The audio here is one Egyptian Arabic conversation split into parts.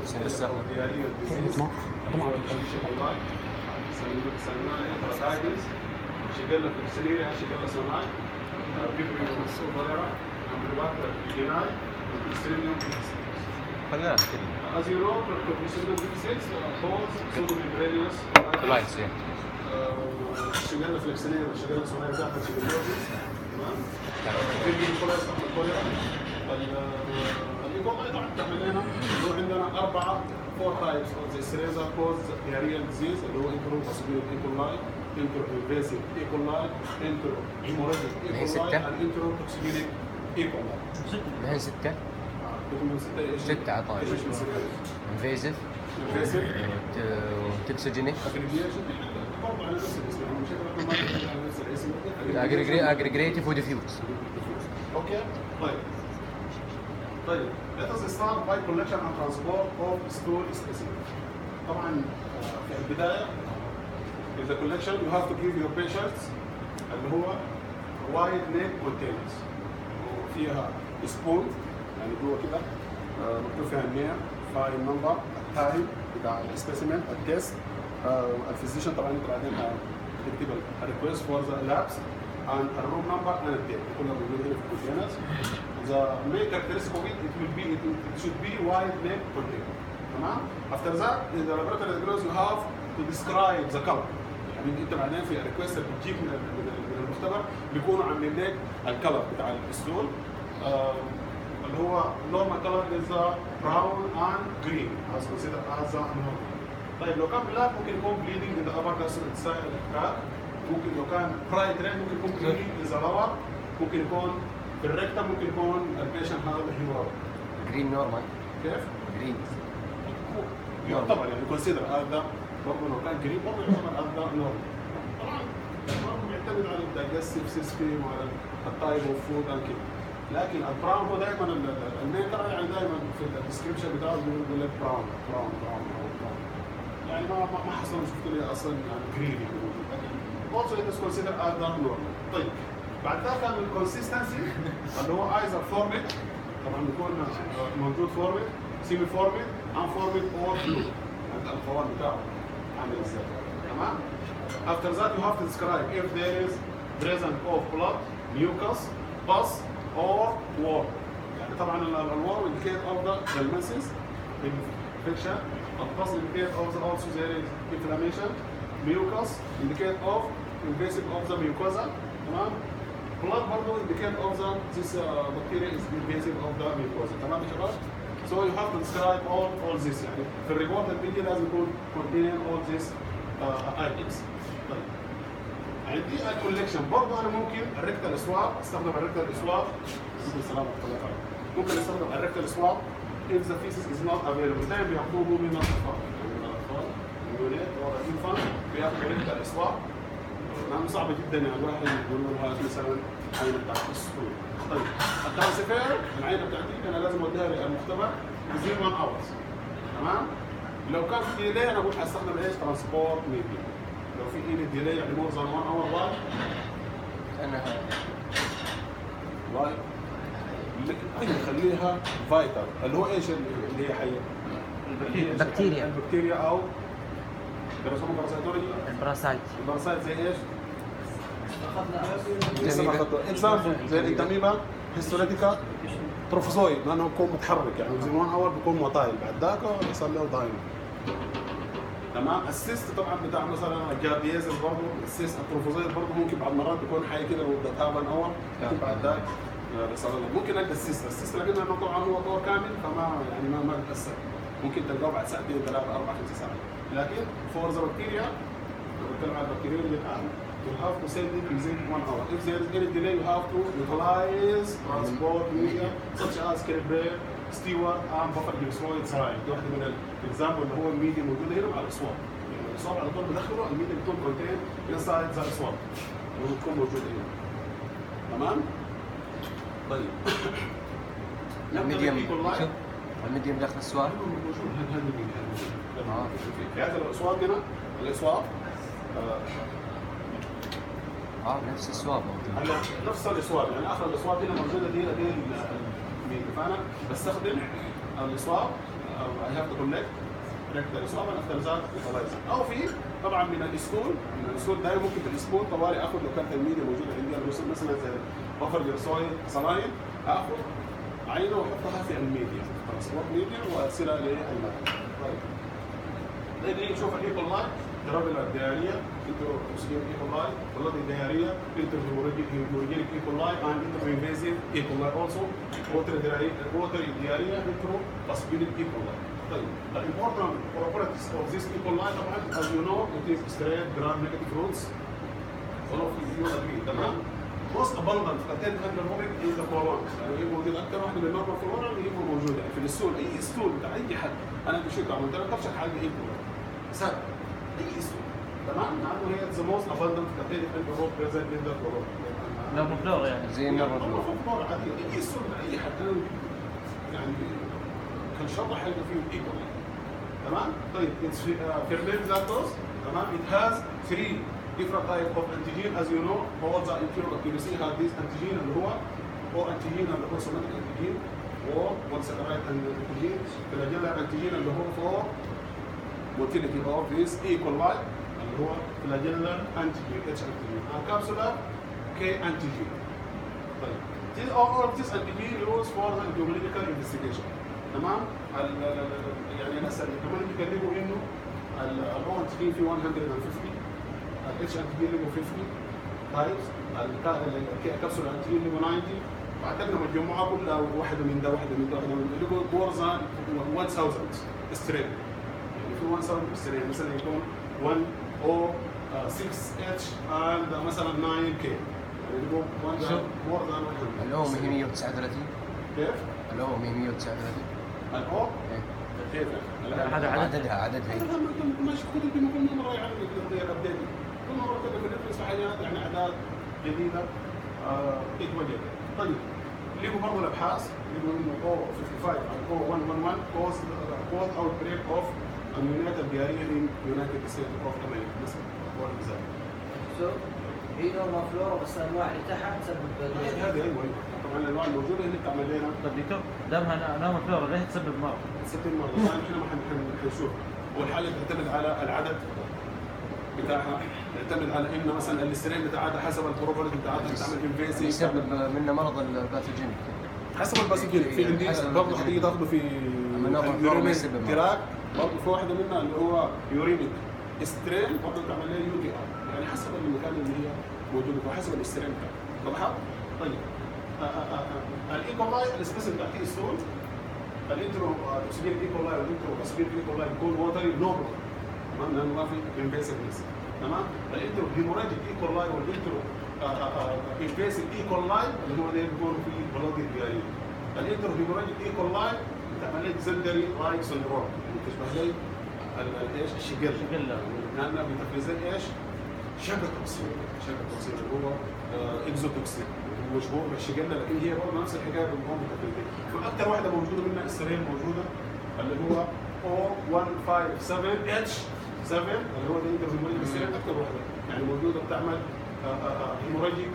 بس لسه شغال في السرير شغال صناعي بيبري وصولة عملوات الجناي والسرير خلينا نتكلم As you know, Commission 6 holds sodium membraneous لاينز يعني شغالة في السرير شغالة صناعي تحت شغالة تمام في الكوليرا تحت الكوليرا الإيكولا طبعا تعمل لنا اللي هو عندنا أربعة فور تايبس زي سريزا كوز دياريال ديزيز اللي هو انترو باسبيل ايكولاي انترو انفيسيف ايكولاي انترو هيموراجيك هي ايكولاي ستة؟ انترو توكسيجينيك ايكولاي ما هي ستة لكم من ستة ايش؟ ستة عطايا. ايش من ستة؟ انفيزيف انفيسيف وتكسوجينيك اجريجيشن برضه على نفس الاسم يعني مش هيبقى ما على نفس الاسم اجريجريتيف وديفيوز Okay? طيب. طيب. Let us start by collection and transport of stool specimen. طبعا آه، في البداية in the collection you have to give your patients اللي هو wide neck containers وفيها سبون يعني جوه كده آه، مكتوب فيها النيم فايل نمبر التايم بتاع السبيسيمن التيست الفيزيشن طبعا انت بعدين هتكتب الريكوست فور ذا لابس and الروم نمبر and الديت كلها موجوده هنا في الكونتينرز the main characteristic of it it will be it, it should be wide neck container تمام after that in the laboratory diagnose you have to describe the color يعني انت بعدين في الريكوست اللي بتجيب من ال- من ال- من المختبر بيكونوا عاملين لك الكلر بتاع الستول آه، اللي هو normal color is the brown and green as considered as the normal طيب لو كان بلاك ممكن يكون bleeding in the upper gastrointestinal tract ممكن لو كان برايت ريد ممكن يكون bleeding in the lower ممكن يكون في الريكتم ممكن يكون البيشنت هذا هيمورال جرين نورمال كيف؟ جرين يعتبر يعني كونسيدر هذا برضه لو كان قريب برضه يعتبر هذا نورمال طبعا برضه بيعتمد على الدايجستيف سيستم وعلى التايب اوف فود and كده لكن البراون هو دائما الميكر يعني دائما في الديسكربشن بتاعه بيقول بيقول لك براون براون براون براون براون يعني ما ما ما حصل شفت لي اصلا يعني جرين لكن also it is considered as dark normal طيب بعد ذلك الكونسستنسي اللي هو ايزر فورميت طبعا بيكون موجود فورميت سيمي فورميت ان فورميت اور فلو يعني القوام بتاعه عامل ازاي تمام After that you have to describe if there is presence of blood, mucus, pus or worm. يعني طبعا ال- الworm indicate of the gelmensis, infection, and pus indicate of the also there is inflammation, mucus indicate of invasive of the mucosa, تمام؟ blood برضه indicate of the this uh, bacteria is invasive of the mucosa تمام يا شباب؟ So you have to describe all all this يعني في الريبورت اللي بيجي لازم يكون contain all this uh, items. طيب عندي الكوليكشن برضه انا ممكن الريكتال سواب استخدم الريكتال سواب السلام عليكم ممكن استخدم الريكتال سواب if the feces is not available دايما بياخدوه من الاطفال من الاطفال الولاد او الانفان بياخدوا ريكتال سواب نعم صعب جدا يعني الواحد يقول له هات مثلا عينه بتاعت السطول طيب الترانسفير العينه بتاعتي انا لازم اوديها للمختبر within 1 hours تمام لو كان في ديلي انا اقول هستخدم ايش ترانسبورت ميديا لو في ايدي ديلي يعني مور ذان 1 اور واي انا واي لكن نخليها فايتال اللي هو ايش اللي هي حيه؟ بكتيريا. البكتيريا او بيسموها باراسيتولوجي البراسايت الباراسايت زي ايش؟ لسه ما اخذته اكزامبل زي الانتاميبا هيستوليتيكا تروفوزويد لانه بيكون متحرك يعني زي 1 اور بيكون موتايل بعد ذاك يصير له دايم تمام السيست طبعا بتاع مثلا الجابيزل برضه السيست التروفوزويد برضه ممكن بعض المرات بيكون حي كده مده هاف ان اور لكن بعد ذاك آه، بيصير له ممكن القى السيست السيست لكن انه طبعا هو طور كامل فما يعني ما ما بتاثر ممكن تلقاه بعد ساعتين ثلاثه اربع خمس ساعات لكن فور ذا بكتيريا لو بتكلم عن البكتيريا اللي الان you have to send it within one hour. If there is any delay, you have to utilize transport media such as Calibre, Stewart, and buffer glycerol saline. دي واحدة من الاكزامبل اللي هو الميديا موجودة هنا مع الأصوات. يعني الأصوات على طول بدخله الميديا بتكون كونتين inside ذا الأصوات. وبتكون موجودة هنا. تمام؟ طيب. الميديم نبدأ بالإيكولاي. شوف الميديم داخل السؤال موجود هذا هذا مين هذا آه. في هذا الأصوات هنا الأصوات آه، اه نفس السؤال موجود هلا نفس الاصوات يعني اخر الاصوات هنا موجوده دي دي الميديا فانا بستخدم الاصوات اي هاف تو كونكت كونكت السواب افتر ذات يوتلايزر او في طبعا من السكول من السكول ده ممكن في السكول طوالي اخذ لو كانت الميديا موجوده عندي الرسل مثلا زي بفر جرسوي صلاين اخذ عينه واحطها في الميديا ترانسبورت ميديا وارسلها للمكان طيب نيجي نشوف الايكول لاين ترابل الدياريه انتو مسلمين ايكول لاين والله الدياريه انتو هيموريجينيك ايكول لاين اند انتو انفيزيف ايكول لاين اولسو ووتر ووتر الدياريه انتو possibility ايكول لاين طيب الامبورتنت properties of this equal line طبعا as you know it is straight gram negative roots all of you agree تمام most abundant content hydrophobic is the colon يعني هي موجود اكثر واحده من النورمال فلورا اللي هي موجوده يعني في السول اي سول بتاع اي حد انا بشوف عملت لها طفشه حاجه ايه سهل اي سول تمام لانه هي the most abundant content hydrophobic present in the colon لو مفلوغ يعني زي النار والله فوق فلورا عاديه اي سول اي حد أنا يعني كان شرح حاجه فيه ايكوال تمام طيب it's uh, ferment lactose تمام it has three different type of antigen as you know all the impure accuracy have this antigen اللي هو او antigen اللي هو somatic antigen و polysaccharide antigen flagellar antigen اللي هو for motility of this E. coli اللي هو flagellar antigen H antigen and capsular K antigen طيب these are all of this antigen used for the biomedical investigation تمام ال- ال- ال- يعني ناس اللي كمان بيكلموا انه الاو انتيجين في 150 الاتش انتيجين له 50 تايبس الكبسول انتيجين له 90 واعتقد مجموعه كلها واحده من ده واحده من ده واحده من ده له مور ذان 1000 سترين يعني في 1000 سترين مثلا يكون 1 او 6 اتش اند مثلا 9 كي يعني له مور ذان 100 الأم هي 139 كيف؟ الأم هي 139 الاو إيه. كيف؟ هذا عدد عددها عددها انا هي. لما ماشي كتب كل مره يعني الابديت كل مره كده بندرس في حاجات يعني اعداد جديده آه اكبر جدا طيب لقوا برضه الابحاث لقوا انه او 55 او 111 كوز كوز اوت بريك اوف الميونات الدياريه ان يونايتد ستيتس اوف امريكا مثلا فور اكزامبل سو هي نورمال فلورا بس الانواع اللي تحت تسبب هذه ايوه أيوة. طبعا الانواع الموجوده اللي بتعمل لنا طب دكتور دامها نوم مفلوغ ليه تسبب مرض؟ ست مرات الان احنا ما حن- حن- حنشوف والحاله تعتمد على العدد بتاعها يعتمد على انه مثلا الاسترين بتاعتها حسب البروبرتي بتاعتها بتعمل انفيسي يسبب منه مرض الباثوجين حسب الباسجين في عندي حسب برضه الباثوجين. حتيجي تاخده في أما نوع اليورينيك الفلورا يسبب مرض. تراك برضه في واحده منها اللي هو يورينيك استرين برضه بتعمل لها يو تي ار يعني حسب المكان اللي هي موجوده وحسب الاسترين بتاعها واضحه؟ طيب الايكولاي السبيسيفيك بتاعتي السول الانترو اوكسجين ايكولاي والانترو اوكسجين ايكولاي يكون ووتري نورمال تمام لانه ما في انفيسفنس تمام الانترو هيموراجيك ايكولاي والانترو انفيسيف ايكولاي اللي هو ده بيكون في بلوغ الدياريه الانترو هيموراجيك ايكولاي بتعمل لك زندري رايك سندروم يعني تشبه لي ال- ال- ايش الشجل شجلة. لانها بتفرز لي ايش؟ شبكه توكسين شبكه توكسين اللي هو اكزوتوكسين هو مشهور بالشجله لكن هي برضه نفس الحكايه بالنظام بتفرز فاكثر واحده موجوده منها السرير موجوده اللي هو O157 اتش 7 اللي هو ده انت في السرير اكثر واحده يعني موجوده بتعمل هيموراجيك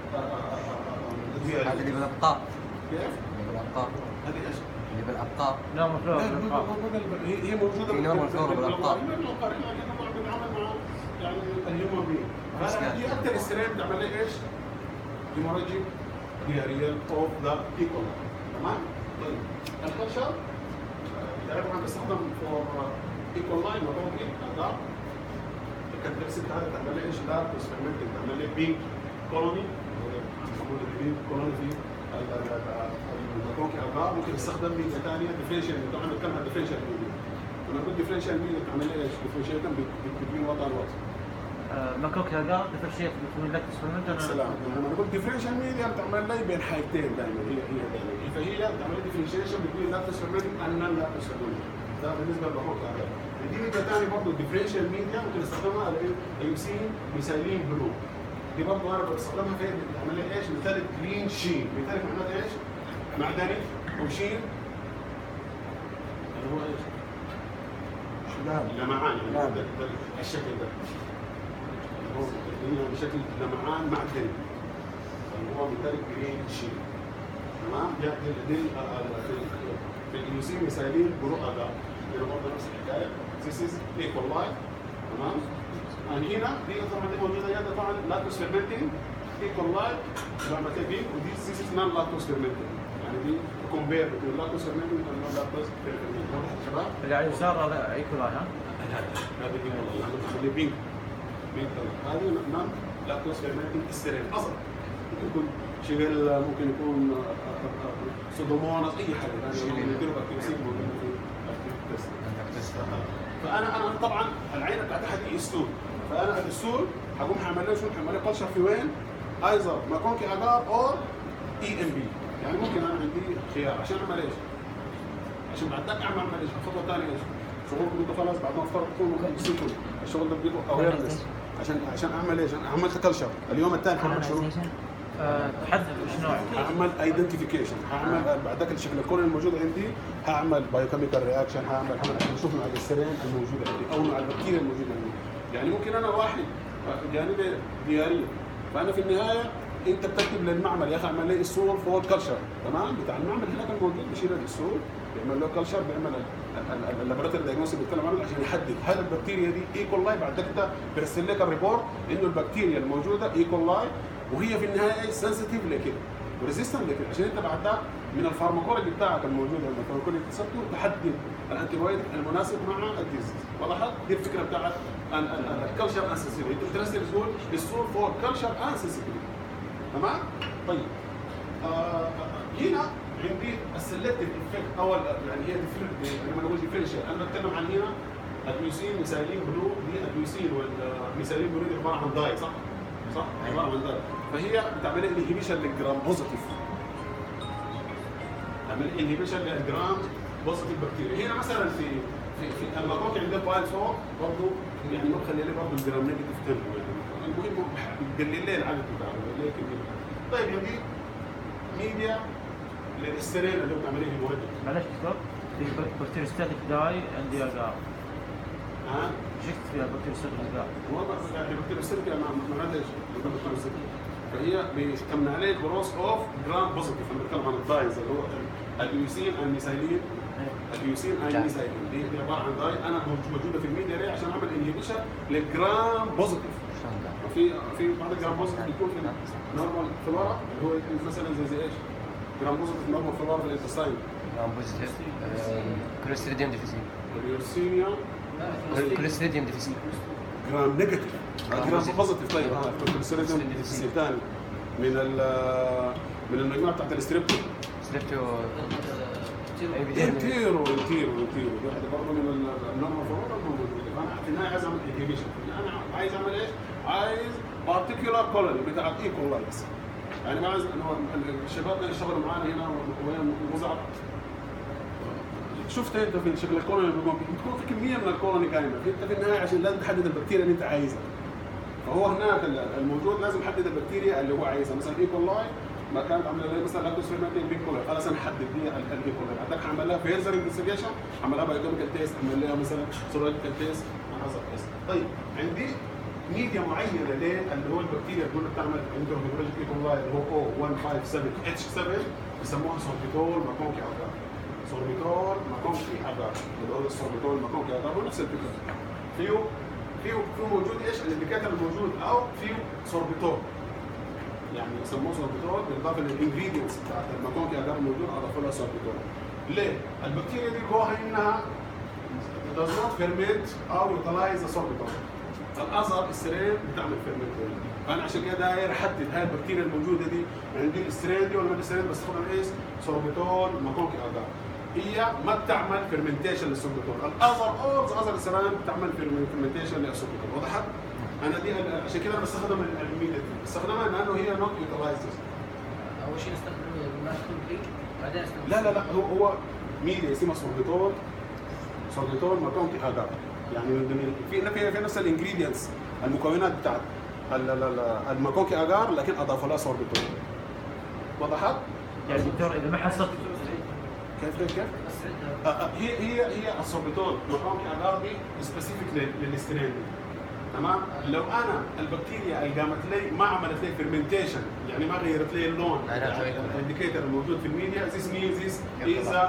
هذا اللي بالأبقار كيف؟ اللي بالأبقار هذه ايش؟ اللي بالأبقار نوم مفلوغ لا، بالأبقار. هي هي موجوده في نوع من الفلورا بالأبقار. بالابقار احنا طبعا بنتعامل مع يعني الهيومن بين بس يعني. هي اكثر استرين بتعمل لي ايش؟ هيموراجيك دياريال اوف ذا ايكولا تمام؟ طيب الكلشر تعرف انا بستخدم فور ايكولاي مطوكي ده الكاتبكسيت هذا تعمل لي ايش؟ ده اكسبيرمنت تعمل لي بينك كولوني معمول بينك كولوني في المطوكي الغار ممكن استخدم ميديا ثانيه ديفرنشال طبعا بنتكلم عن ديفرنشال ميديا لما اقول ديفرنشال ميديا تعمل لي ايش؟ ديفرنشال بين وضع الوضع آه، مكوك هذا ديفرشيت بين لاكتوس فيرمنت سلام لما نقول ديفرنشال ميديا بتعمل لي بين حاجتين دائما هي هي دائما فهي بتعمل لي ديفرنشيشن بين لاكتوس فيرمنتنج اند نون لاكتوس فيرمنتنج ده بالنسبه للبحوث هذا دي ميديا ثاني برضه ديفرنشال ميديا ممكن استخدمها على ايه؟ ايوسين ميثايلين بلو دي برضه انا بستخدمها في بتعمل لي ايش؟ مثال جرين شين مثال معناته ايش؟ معدني وشين اللي هو ايش؟ لمعان يعني نعم. ده- ده الشكل ده هو هي بشكل لمعان معدني اللي هو مثال جرين شين تمام ده دي دي ال- ال- في في اليوسين مثالين برو اجار هنا برضه نفس الحكايه this is equal line تمام يعني هنا دي طبعا دي موجوده هنا طبعا لاكتوس فيرمنتنج ايكوال لاين بعمل دي ودي this is non lactose fermenting يعني دي كومبير بين لاكتوس فيرمنتنج و non lactose fermenting واضح يا شباب؟ اللي على اليسار هذا ايكولاي ها هذه دي والله انا بخلي بينك بينك هذه نان لاكتوز فيرمنتنج السيرين اصلا ممكن يكون شغل ممكن يكون سودوموناس اي حاجه يعني ممكن يديروا بكتيريسيد موجود في التست. فانا انا طبعا العينه بتاعتي هتيجي اسطول فانا الاسطول هقوم هعمل له شنو هعمل له قلشه في وين؟ ايزر ماكونكي اجار اور اي ام بي يعني ممكن انا عندي خيار عشان اعمل ايش؟ عشان بعد ذاك اعمل اعمل ايش؟ الخطوه الثانيه ايش؟ شغل بده خلاص بعد ما افترض تكون نسيتوا الشغل ده بده اويرنس عشان عشان اعمل ايش؟ انا عملت كلشر اليوم الثاني هعمل شنو؟ آه، تحدد ايش نوع هعمل ايدنتيفيكيشن هعمل بعد ذاك الشكل الكوني الموجود عندي هعمل بايوكيميكال رياكشن هعمل هعمل عشان اشوف نوع السيرين الموجود عندي او نوع البكتيريا الموجوده عندي يعني ممكن انا واحد جانبي دياريه فانا في النهايه انت بتكتب للمعمل يا اخي اعمل لي السول فور كلشر تمام بتاع المعمل هناك الموجود بشيل السول بيعمل له كلشر بيعمل اللابوراتوري دايجنوستيك بيتكلم عنه عشان يحدد هل البكتيريا دي ايكولاي بعد ذاك انت بيرسل لك الريبورت انه البكتيريا الموجوده ايكولاي وهي في النهايه سنسيتيف لكده وريزيستنت لكده عشان انت بعد ذاك من الفارماكولوجي بتاعك الموجوده الفارماكولوجي اللي كسبته تحدد الانتيبيوتيك المناسب مع الديزيز وضحت؟ دي الفكره بتاعت الكلشر انسنسيتيف انت بترسل تقول السور فور كلشر انسنسيتيف تمام؟ طيب آه هنا عندي السلكتيف افكت او ال- يعني هي ديفرنت لما نقول ديفرنشال انا بتكلم عن هنا الجلوسين مثالين بلو دي الجلوسين والمثالين بلو دي عباره عن داي صح؟ صح؟ عباره عن داي فهي بتعمل انهبيشن للجرام بوزيتيف تعمل انهبيشن للجرام بوزيتيف بكتيريا هنا مثلا في في في المكوك عند البايل فوق برضه يعني ما بخلي لي برضه الجرام نيجاتيف 10 يعني المهم بقلل لي العدد بتاعه بقلل لي كمية. طيب عندي ميديا للسترين اللي هو بتعمليه الموجه معلش دكتور في بكتيريوستاتيك داي عندي اجار ها شفت فيها بكتيريوستاتيك داي والله يعني البكتيريا السيركل مع مع ايش؟ البكتيريا السيركل فهي بتمنع عليه جروس اوف جرام بوزيتيف انا بتكلم عن الدايز اللي هو اليوسين الميثايلين اليوسين الميثايلين دي دي عباره عن داي انا موجوده في الميديا ليه عشان اعمل انهبيشن للجرام بوزيتيف في في بعض الجرام بوزيتيف بيكون في نورمال فلورا اللي هو مثلا زي زي ايش؟ جرام بوزيتيف نورمال فلورا في الانتستاين نعم بوزيتيف كوليستريديوم ديفيسيت واليورسينيا كوليستريديوم ديفيسيت جرام نيجاتيف جرام جرام بوزيتيف. بوزيتيف طيب آه. الكوليسترول ديفيسيت. ثاني من ال من المجموعه بتاعت الستريبتو سليبتو انتيرو انتيرو انتيرو دي واحده برضه من ال- النورمال فلورا الموجوده فانا في النهايه عايز اعمل انهبيشن انا عايز اعمل ايش؟ عايز بارتيكولار كولوني بتاعت ايكولايز يعني ما عايز انه الشباب اللي اشتغلوا معانا هنا وين وزعت شفت انت في شكل الكولوني اللي بيكون بتكون في كميه من الكولوني قايمه انت في النهايه عشان لازم تحدد البكتيريا اللي انت عايزها فهو هناك ال- الموجود لازم يحدد البكتيريا اللي هو عايزها مثلا ايكولاي ما كانت عامله لي مثلا لاكتوس فيرمنتنج بيكولاي خلاص انا حدد لي الايكولاي بعدك هعمل لها فيرزر انفستيجيشن هعمل لها بايوكيميكال تيست هعمل لها مثلا سيرولوجيكال تيست حسب تيست طيب عندي ميديا معينه ليه اللي هو البكتيريا اللي بتعمل عنده هيموراجيك ايكولاي اللي هو او 157 اتش 7 بيسموها سوربيتول ماكونكي اجار سوربيتول ماكونكي اجار اللي هو السوربيتول ماكونكي اجار هو نفس الفكره فيه فيه فيه موجود ايش الانديكاتور الموجود او فيه سوربيتول يعني يسموه سوربيتول بالاضافه للانجريدينتس بتاعت الماكونكي اجار الموجود اضافوا لها سوربيتول ليه؟ البكتيريا دي جواها انها does not ferment او utilize the sorbitol الازهر السرير بتعمل فيرمنتيشن فانا عشان كده داير احدد هاي البكتيريا الموجوده دي عندي السترين دي ولا ما السترين بستخدم ايش؟ سوربيتول ماكونكي اجار هي ما بتعمل فيرمنتيشن للسوربيتول الازر اورز ازر السران بتعمل فيرمنتيشن للسوربيتول وضحت؟ انا دي عشان كده أنا بستخدم الميديا دي بستخدمها لانه هي نوت يوتلايزز اول شيء نستخدم الماسكول بليك بعدين نستخدم لا لا لا هو هو ميديا اسمها سوربيتول سوربيتول ماكونكي اجار يعني من ضمن في في في نفس الانجريدينتس المكونات بتاعت ال- ال- ال- الماكونكي اجار لكن اضافوا لها سوربيتول وضحت؟ يعني دكتور اذا ما حصلت كيف كيف كيف؟ بس عندها آه، آه، هي هي هي السوربيتول ماكونكي اجار دي سبيسيفيك للسترين دي تمام لو انا البكتيريا اللي قامت لي ما عملت لي فيرمنتيشن يعني ما غيرت لي اللون معناته إيه؟ الانديكيتور الموجود في الميديا this means this is a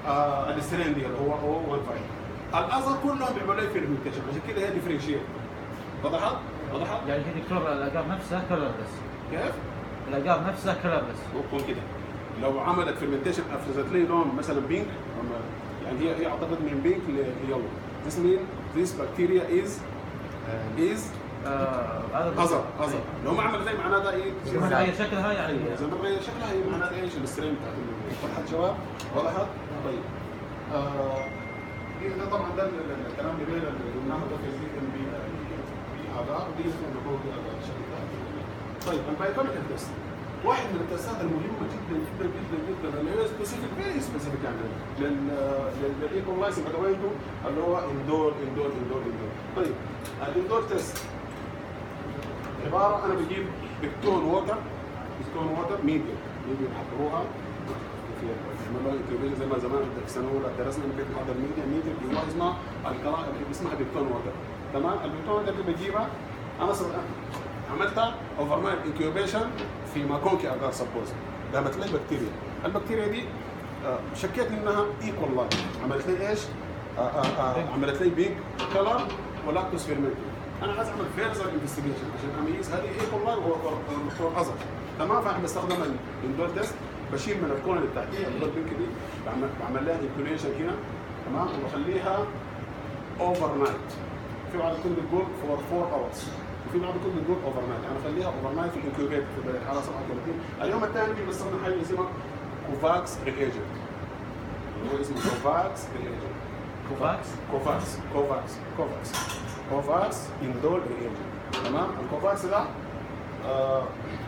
آه الاسترين دي اللي هو او 15 الاذر كلهم بيعملوا لي فيرمنتيشن عشان كده هي ديفرنشيت وضحت؟ وضحت؟ يعني هي دكتور الاقار نفسها كلرلس كيف؟ الاقار نفسها كلرلس يكون كده لو عملت فيرمنتيشن افرزت لي لون مثلا بينك يعني هي هي اعتقد من بينك ليلو This mean this bacteria is is آه، هذا أزر أزر لو ما عمل زي معناتها ايه؟ زي ما تغير شكلها يعني زي ما تغير شكلها هي معناتها ايش الستريم بتاعت وضحت شباب؟ وضحت؟ طيب آه إيه ده طبعا ده ال- ال- الكلام اللي بين اللي قلناه ده في زي ام بي بي اعضاء ودي اسمه نقول دي اعضاء شركات طيب البايوكيميكال تيست واحد من التستات المهمه جدا جدا جدا جدا اللي هي سبيسيفيك فيري سبيسيفيك يعني لل للايكولايزنج ادوينته اللي هو اندور اندور اندور اندور طيب الاندور تيست عباره انا بجيب بكتون ووتر بكتون ووتر ميديا ميديا بحضروها في عملوا انكيوبيشن زي ما زمان في سنه اولى درسنا كيف هذا الميديا ميديا اللي اسمها الكلا اسمها بكتون ووتر تمام البكتون ووتر دي بجيبها انا صر... عملتها اوفر نايت انكيوبيشن في ماكونكي اجار سبوز قامت لي بكتيريا البكتيريا دي آه، شكيت انها ايكول لاين عملت لي ايش؟ آه، آه، آه، عملت لي بيج كلر ولاكتوس فيرمنتي انا عايز اعمل فيرزر انفستيجيشن عشان اميز هذه ايكول لاين والدكتور ازر تمام فاحنا بستخدم الاندور تيست بشيل من الكون اللي تحتيها اللي هو البنك دي بعمل, بعمل لها انكوليشن هنا تمام وبخليها اوفر نايت في بعض الكتب بتقول فور 4 اورز وفي بعض الكتب بتقول اوفر نايت انا اخليها اوفر نايت في الانكيوبيتر في درجه حراره 37 اليوم الثاني بستخدم حاجه اسمها كوفاكس ريجنت اللي هو اسمه كوفاكس ريجنت كوفاكس كوفاكس كوفاكس كوفاكس كوفاكس اندور ريجنت تمام الكوفاكس ده آه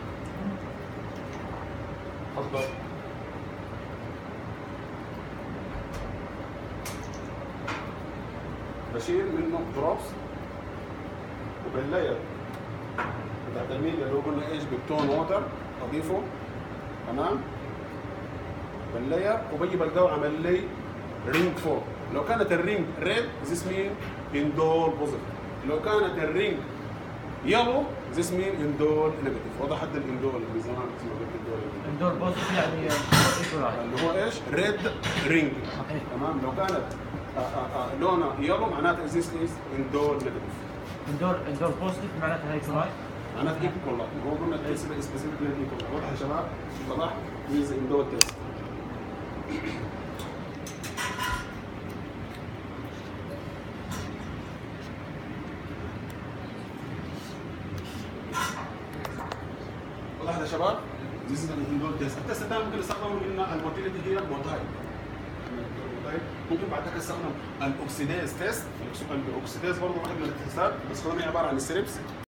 اتفضل بشيل منه دروبس وباللاير بتاعت الميديا اللي هو قلنا ايش بتون ووتر اضيفه تمام باللاير وبجي بلقاه عمل لي رينج فوق لو كانت الرينج ريد ذيس مين اندور بوزيتيف لو كانت الرينج يلو ذيس مين اندور نيجاتيف وضح حد الاندور اللي زمان اسمه اندور اندور بوزيتيف يعني ايكولاين اللي هو ايش؟ ريد رينج تمام لو كانت آه، آه، آه، لونها يلو معناتها ذيس از اندور نيجاتيف اندور اندور بوزيتيف معناتها ايكولاين معناتها ايكوال لاين هو قلنا التيست سبيسيفيك للايكوال واضح يا شباب؟ واضح؟ ويز اندور تيست واضح يا شباب؟ This is an indoor test. التست ده ممكن نستخدمه ان الموتيليتي هي موتايل. ممكن بعد كده استخدم الاوكسيداز تيست الاوكسيداز برضه واحد من التستات بس هو عباره عن الستريبس